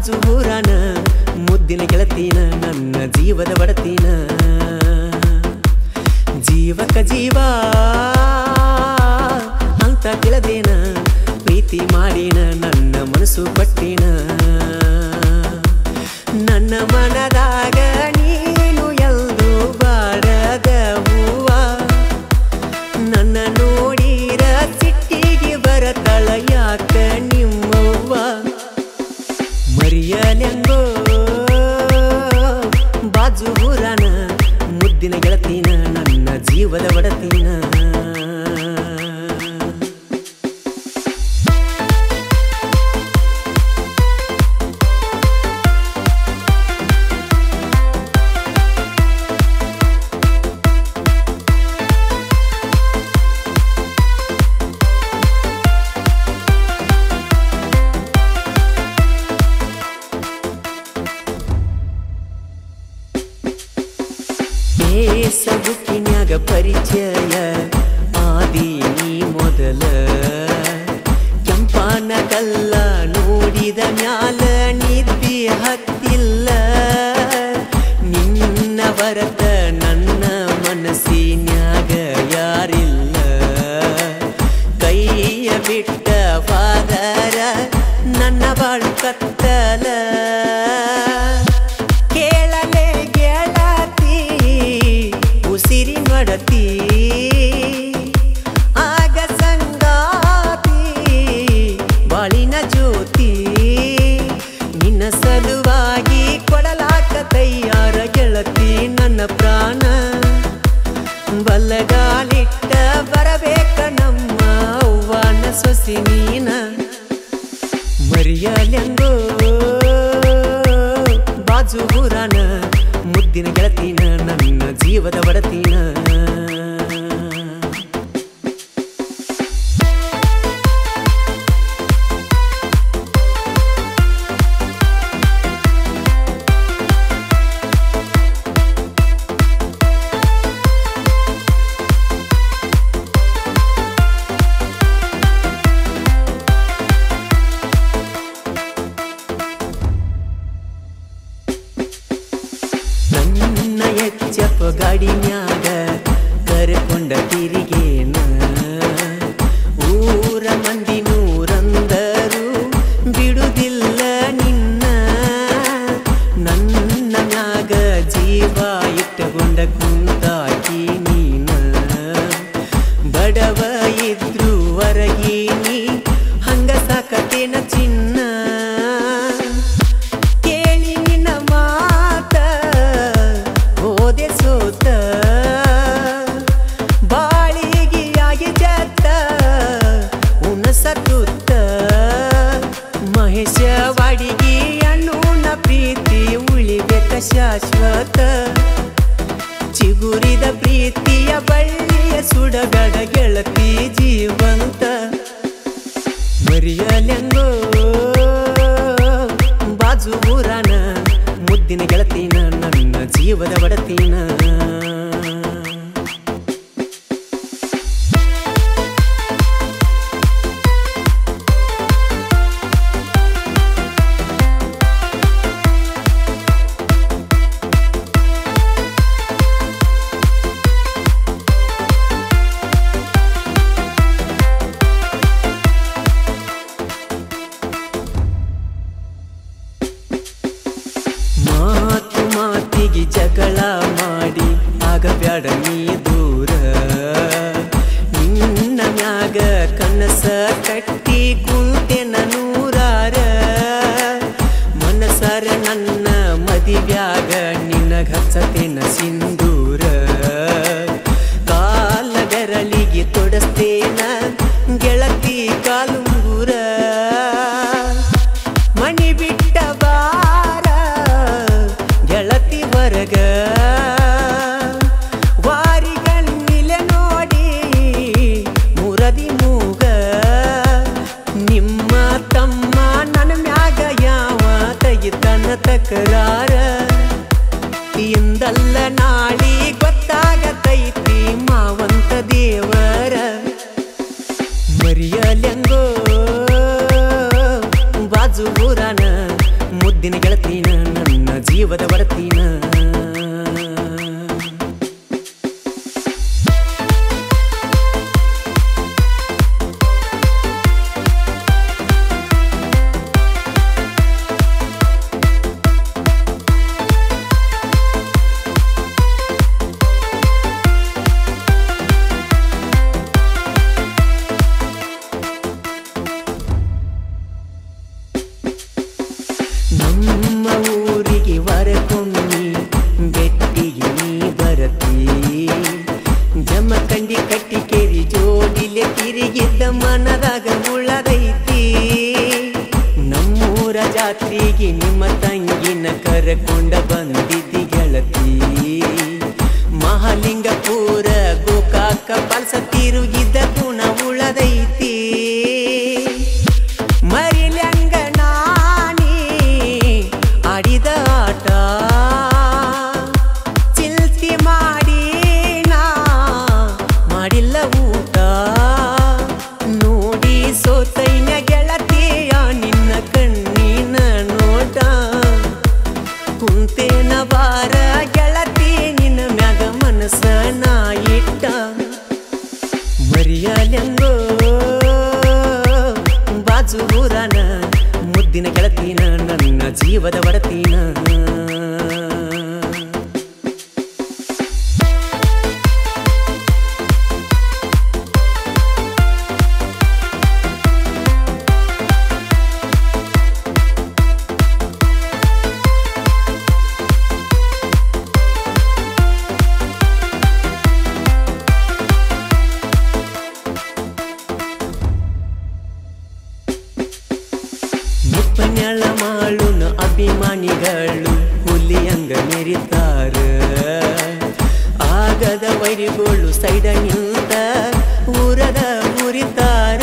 ಬಾಜು ಊರಾನ ಮುದ್ದಿನ ಗೆಳತೀನ ನನ್ನ ಜೀವದ ಬಡತೀನ ಜೀವಕ ಜೀವ ಅಂತ ತಿಳಿದೇನ ಪ್ರೀತಿ ಮಾಡಿನ ನನ್ನ ಮನಸ್ಸು ಪಟ್ಟಿನ ನನ್ನ ಮನದಾಗ ನೀನು ಎಂದು ಬಾರದ ಹೂವ ನನ್ನ ನೋಡಿರ ಸಿಟ್ಟಿಗೆ ಬರತಳ ಯಾಕ ನಿಮ್ಮವ್ವ ಮರಿಯಲೆಂಗೋ ಬಾಜು ಊರನ ಮುದ್ದಿನ ಗೆಳತೀನ ನನ್ನ ಜೀವದ ಒಡತೀನ ಫೇಸಬುಕ್ಕಿನ್ಯಾಗ ಪರಿಚಯ ಆದಿ ನೀ ಮೊದಲ ಕೆಂಪಾನ ಕಲ್ಲ ನೋಡಿದ ಮ್ಯಾಲ ನಿದ್ದಿ ಹತ್ತಿಲ್ಲ ನಿನ್ನ ಬರತ ನನ್ನ ಮನಸ್ಸಿನ್ಯಾಗ ಯಾರಿಲ್ಲ ಕೈಯ ಬಿಟ್ಟ ಫಾದರ ನನ್ನ ಬಾಳು ಕತ್ತಲ ಕೇಳಲೆ ಗೆಳತಿ ಉಸಿರಿ ನಡತಿ ಆಗ ಸಂಗಾತಿ ಬಾಳಿನ ಜ್ಯೋತಿ ನಿನ್ನ ಸಲುವಾಗಿ ಕೊಡಲಾಕ ತಯ್ಯಾರ ಗೆಳತಿ ನನ್ನ ಪ್ರಾಣ ಬಲ್ಲಗಾಲಿಟ್ಟ ಬರಬೇಕ ನಮ್ಮ ಅವ್ವನ ಸೊಸಿ ನೀನ ಮರಿಯಲೆಂಗೋ ಬಾಜು ಊರಾನ ಮುದ್ದಿನ ಗೆಳತೀನ ನನ್ನ ಜೀವದ ಬಡತೀನ ನನ್ನ ಎಚ್ಚಪ್ಪ ಗಾಡಿ ಮ್ಯಾಗ ಕರ್ಕೊಂಡ ತಿರಿಗೇನ ಊರ ಮಂದಿ ನೂರಂದರು ಬಿಡುದಿಲ್ಲ ನಿನ್ನ ನನ್ನ ಮ್ಯಾಗ ಜೀವ ಇಟ್ಟುಕೊಂಡ ಕುಂತಾಕಿ ನೀನ ಬಡವ ಇದ್ರು ಹೊರಗೀನಿ ಹಂಗ ಸಾಕತೇನ ಚಿನ್ನ ಕೇಳಿ ನಿನ್ನ ಮಾತ ಹೋದೆ ಸೋತ ಬಾಳಿಗೆಯಾಗಿ ಜತ್ತ ಉಣಸತುತ್ತ ಮಹೇಶ ವಾಡಿಗೆ ಅನ್ನೂನ ಪ್ರೀತಿ ಉಳಿಬೇಕ ಶಾಶ್ವತ ಚಿಗುರಿದ ಪ್ರೀತಿಯ ಬಳ್ಳಿಯ ಸುಡಗಡ ಗೆಳತಿ ಜೀವಂತ ಮರಿಯಲೆಂಗೋ ಬಾಜು ಊರಾನ ಮುದ್ದಿನ ಗೆಳತೀನ ನನ್ನ ಜೀವದ ಬಡತೀನ ಮಾತು ಮಾತಿಗೆ ಜಗಳ ಮಾಡಿ ಆಗಬ್ಯಾಡ ನೀ ದೂರ ನಿನ್ನ ಮ್ಯಾಗ ಕನಸ ಕಟ್ಟಿ ಕುಂತೆನ ನೂರಾರ ಮನಸಾರ ನನ್ನ ಮದಿವ್ಯಾಗ ನಿನಗ ಹಚ್ಚತೇನ ಸಿಂಧೂರ ಕಾಲ ಬೆರಳಿಗೆ ತೊಡಸ್ತೇನ ಗೆಳತಿ ಕಾಲುಂಗುರ ಮಣಿ ಬಿಟ್ಟ ಬಾರ ಗೆಳತಿ ಹೊರಗ ವಾರಿಗಣ್ಣಿಲೆ ನೋಡಿ ಮುರದಿ ಮೂಗ ನಿಮ್ಮ ತಮ್ಮ ನನ್ನ ಮ್ಯಾಗ ಯಾವ ತೆಗಿತನ ತಕರಾರ ಇಂದಲ್ಲ ನಾಳಿ ಗೊತ್ತಾಗತೈತಿ ಮಾವಂತ ದೇವರ ಮರಿಯಲೆಂಗೋ ಬಾಜು ಊರಾನ ಮುದ್ದ ನಿನಗಿದ್ದ ಮನದಾಗ ಉಳದೈತಿ ನಮ್ಮೂರ ಜಾತ್ರೆಗೆ ನಿಮ್ಮ ತಂಗಿನ ಕರಕೊಂಡ ಬಂದಿದ್ದಿ ಗೆಳತಿ ಮಹಾಲಿಂಗಪುರ ಗೋಕಾಕ ಪಲ್ಸ ತಿರುಗಿದ್ದ ಗುಣ ಉಳದೈತಿ ಮರಿಲ್ಯಂಗ ನಾನಿ ಆಡಿದ ಆಟ ಚಿಲ್ತಿ ಮಾಡಿ ನಾ ಮಾಡಿಲ್ಲ ಊಟ ನೋಡಿ ಸೋತೈನ ಗೆಳತಿಯ ನಿನ್ನ ಕಣ್ಣಿನ ನೋಟ ಕುಂತೇನ ಬಾರ ಗೆಳತಿ ನಿನ್ನ ಮ್ಯಾಗ ಮನಸ್ಸ ನಾ ಇಟ್ಟ ಮರಿಯಲೆಂಗೋ ಬಾಜು ಊರನ ಮುದ್ದಿನ ಗೆಳತಿನ ನನ್ನ ಜೀವದ ಒಡತಿನ ಮುಪ್ಪನ್ಯಾಳ ಮಾಳುನ ಅಭಿಮಾನಿಗಳು ಹುಲಿಯಂಗ ಮೆರಿತಾರ ಆಗದ ವೈರಿಗಳು ಸೈಡ ನಿಂತ ಊರದ ಉರಿತಾರ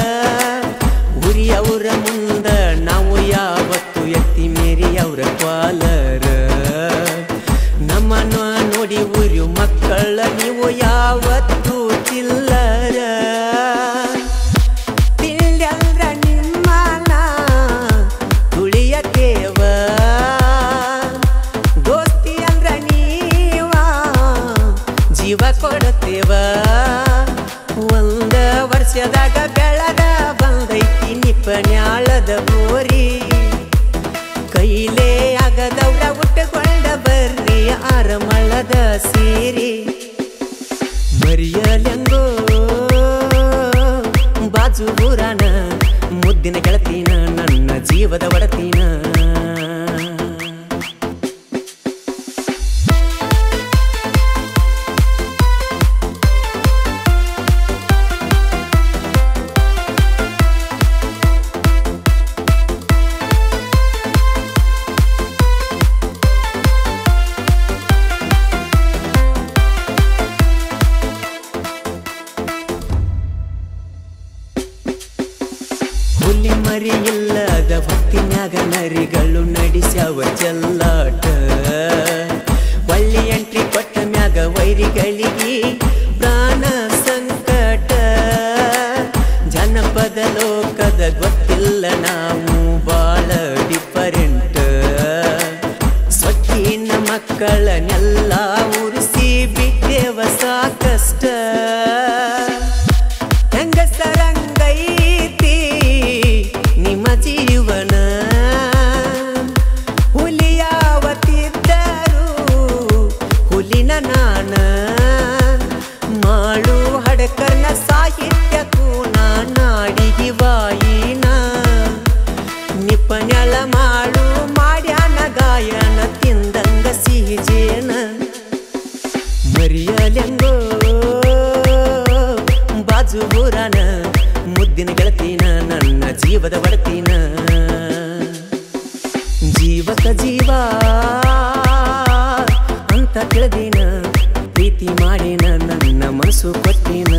ಉರಿಯವರ ಮುಂದ ನಾವು ಯಾವತ್ತು ಎತ್ತಿ ಮೇರಿ ಅವರ ಕ್ವಾಲರ ನಮ್ಮನ್ನ ನೋಡಿ ಉರಿ ಮಕ್ಕಳ ನೀವು ಯಾವತ್ತು ಚಿಲ್ಲರ ತಿಳ್ಯಂದ್ರ ನಿಮ್ಮನ ತುಳಿಯಕೇವ ದೋಸ್ತಿ ಅಂದ್ರ ನೀವ ಜೀವ ಕೊಡತೇವ ಒಂದ ವರ್ಷದಾಗ ಬೆಳದ ಬಂದೈತಿ ನಿಪನ್ಯಾಳದ ಬೋರಿ ಕೈಲೇ ಆಗದವ್ರ ಉಟ್ಟುಕೊಂಡ ಬರ್ರಿ ಆರಮಳದ ಸೀರಿ ಮರಿಯಲೆಂಗೋ ಬಾಜು ಊರಾನ ಮುದ್ದಿನ ಗೆಳತಿನ ನನ್ನ ಜೀವದ ಒಡತಿನ ಹುಲಿ ಮರಿ ಇಲ್ಲದ ಹೊತ್ತಿನ್ಯಾಗ ನರಿಗಳು ನಡೆಸ್ಯಾವ ಚೆಲ್ಲಾಟ ಒಳ್ಳಿ ಎಂಟ್ರಿ ಕೊಟ್ಟ ಮ್ಯಾಗ ವೈರಿಗಳಿಗೆ ಪ್ರಾಣ ಸಂಕಟ ಜನಪದ ಲೋಕದ ಗೊತ್ತಿಲ್ಲ ನಾವು ಬಾಳ ಡಿಫರೆಂಟ್ ಸೊಕ್ಕಿನ ಮಕ್ಕಳನ್ನೆಲ್ಲ ಉರಿಸಿ ಬಿಟ್ಟೇವ ಸಾಕಷ್ಟ ಹೆಂಗಸರಂಗೈತಿ ನಿಮ್ಮ ಜೀವನ ಹುಲಿಯಾವತ್ತಿದ್ದರು ಹುಲಿನ ನಾನ ಮಾಡು ಹಡಕರ್ನ ಸಾಹಿತ್ಯಕ್ಕೂ ನಾಡಿಗೆ ವಾಯಿನ ನಿಪನ್ಯಳ ಮಾಡು ಮಾಡ್ಯಾನ ಗಾಯನ ತಿಂದಂಗ ಸಿಹಿ ಜೇನ ಮರಿಯಲೆಂಗೋ ಬಾಜು ಊರನ ಮುದ್ದಿನ ಗೆಳತಿನ ನನ್ನ ಜೀವದ ಒಡತಿನ ಜೀವಕ ಜೀವ ಅಂತ ತಿಳಿದಿನ ಪ್ರೀತಿ ಮಾಡಿನ ನನ್ನ ಮನಸ್ಸು ಕೊಟ್ಟಿನ